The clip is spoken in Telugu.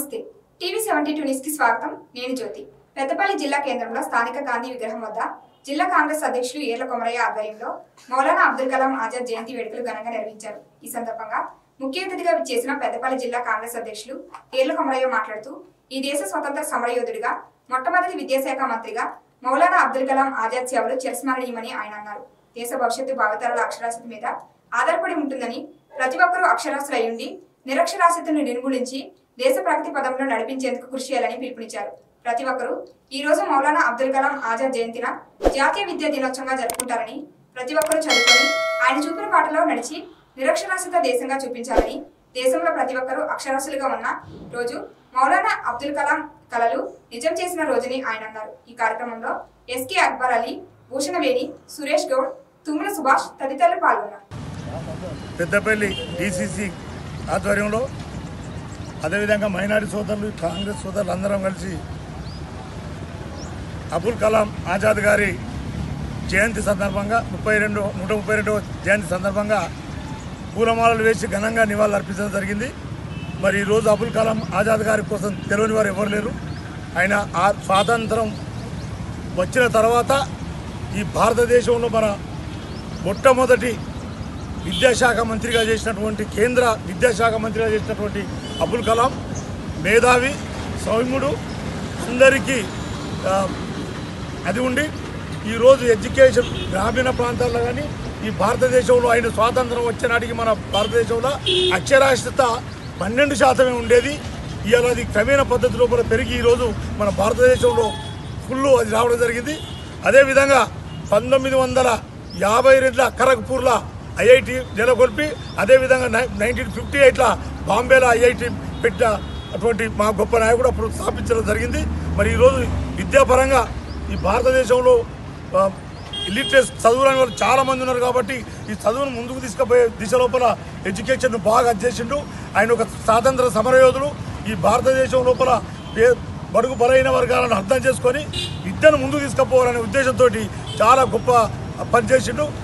నమస్తే టీవీ సెవెంటీ టూ న్యూస్ కి స్వాగతం నేను జ్యోతి పెద్దపల్లి జిల్లా కేంద్రంలో స్థానిక గాంధీ విగ్రహం వద్ద జిల్లా కాంగ్రెస్ అధ్యక్షులు ఏర్ల కొమరయ్య ఆధ్వర్యంలో మౌలానా అబ్దుల్ కలాం ఆజాద్ జయంతి వేడుకలు ఘనంగా నిర్వహించారు ఈ సందర్భంగా ముఖ్య అతిథిగా విచ్చేసిన పెద్దపల్లి జిల్లా కాంగ్రెస్ అధ్యక్షులు ఏర్ల కొమరయ్య మాట్లాడుతూ ఈ దేశ స్వతంత్ర సమరయోధుడిగా మొట్టమొదటి విద్యాశాఖ మంత్రిగా మౌలానా అబ్దుల్ కలాం ఆజాద్ సేవలు చిరస్మరణీయమని ఆయన అన్నారు దేశ భవిష్యత్తు భావితరాల అక్షరాస్యత మీద ఆధారపడి ఉంటుందని ప్రతి ఒక్కరూ అక్షరాస్యులయ్యుండి నిరక్షరాస్యతను నిర్మూలించి దేశ ప్రగతి పదంలో నడిపించేందుకు కృషి చేయాలని పిలుపునిచ్చారు ప్రతి ఒక్కరూ ఈ రోజు మౌలానా అబ్దుల్ కలాం ఆజాద్ జయంతిన జాతీయ విద్యా దినోత్సవంగా జరుపుకుంటారని ప్రతి ఒక్కరూ చదువుకొని ఆయన చూపిన పాటలో నడిచి నిరక్షరాస్యత దేశంగా చూపించాలని దేశంలో ప్రతి ఒక్కరూ అక్షరాస్యులుగా ఉన్న రోజు మౌలానా అబ్దుల్ కలాం కలలు నిజం చేసిన రోజుని ఆయన అన్నారు ఈ కార్యక్రమంలో ఎస్కే అక్బర్ అలీ భూషణవేణి సురేష్ గౌడ్ తుమ్మల సుభాష్ తదితరులు పాల్గొన్నారు పెద్దపల్లి డీసీసీ ఆధ్వర్యంలో అదేవిధంగా మైనారిటీ సోదరులు కాంగ్రెస్ సోదరులు అందరం కలిసి అబుల్ కలాం ఆజాద్ గారి జయంతి సందర్భంగా ముప్పై రెండు నూట ముప్పై రెండవ జయంతి సందర్భంగా పూలమాలలు వేసి ఘనంగా నివాళులు అర్పించడం జరిగింది మరి ఈరోజు అబుల్ కలాం ఆజాద్ గారి కోసం తెలియని వారు ఎవరు లేరు ఆయన ఆ స్వాతంత్రం వచ్చిన తర్వాత ఈ భారతదేశంలో మన మొట్టమొదటి విద్యాశాఖ మంత్రిగా చేసినటువంటి కేంద్ర విద్యాశాఖ మంత్రిగా చేసినటువంటి అబుల్ కలాం మేధావి సౌమ్యుడు అందరికీ ఆ, అది ఉండి ఈరోజు ఎడ్యుకేషన్ గ్రామీణ ప్రాంతాల్లో కానీ ఈ భారతదేశంలో ఆయన స్వాతంత్రం వచ్చే నాటికి మన భారతదేశంలో అక్షరాస్యత పన్నెండు శాతమే ఉండేది ఇవాళ అది క్రమేణ పద్ధతిలో కూడా పెరిగి ఈరోజు మన భారతదేశంలో ఫుల్ అది రావడం జరిగింది అదేవిధంగా పంతొమ్మిది వందల యాభై రెండుల ఖరగ్పూర్లో ఐఐటి నెలకొల్పి అదేవిధంగా నై నైన్టీన్ ఫిఫ్టీ ఎయిట్లో బాంబేలో ఐఐటి పెట్టిన అటువంటి మా గొప్ప నాయకుడు అప్పుడు స్థాపించడం జరిగింది మరి ఈరోజు విద్యాపరంగా ఈ భారతదేశంలో ఆ, ఇల్లిటరేస్ చదువురాని వాళ్ళు చాలా మంది ఉన్నారు కాబట్టి ఈ చదువును ముందుకు తీసుకుపోయే దిశ లోపల ఎడ్యుకేషన్ బాగా చేసిండు ఆయన ఒక స్వాతంత్ర సమరయోధుడు ఈ భారతదేశం లోపల పే- బడుగు బలైన వర్గాలను అర్థం చేసుకొని విద్యను ముందుకు తీసుకుపోవాలనే ఉద్దేశంతో చాలా గొప్ప పనిచేసిండు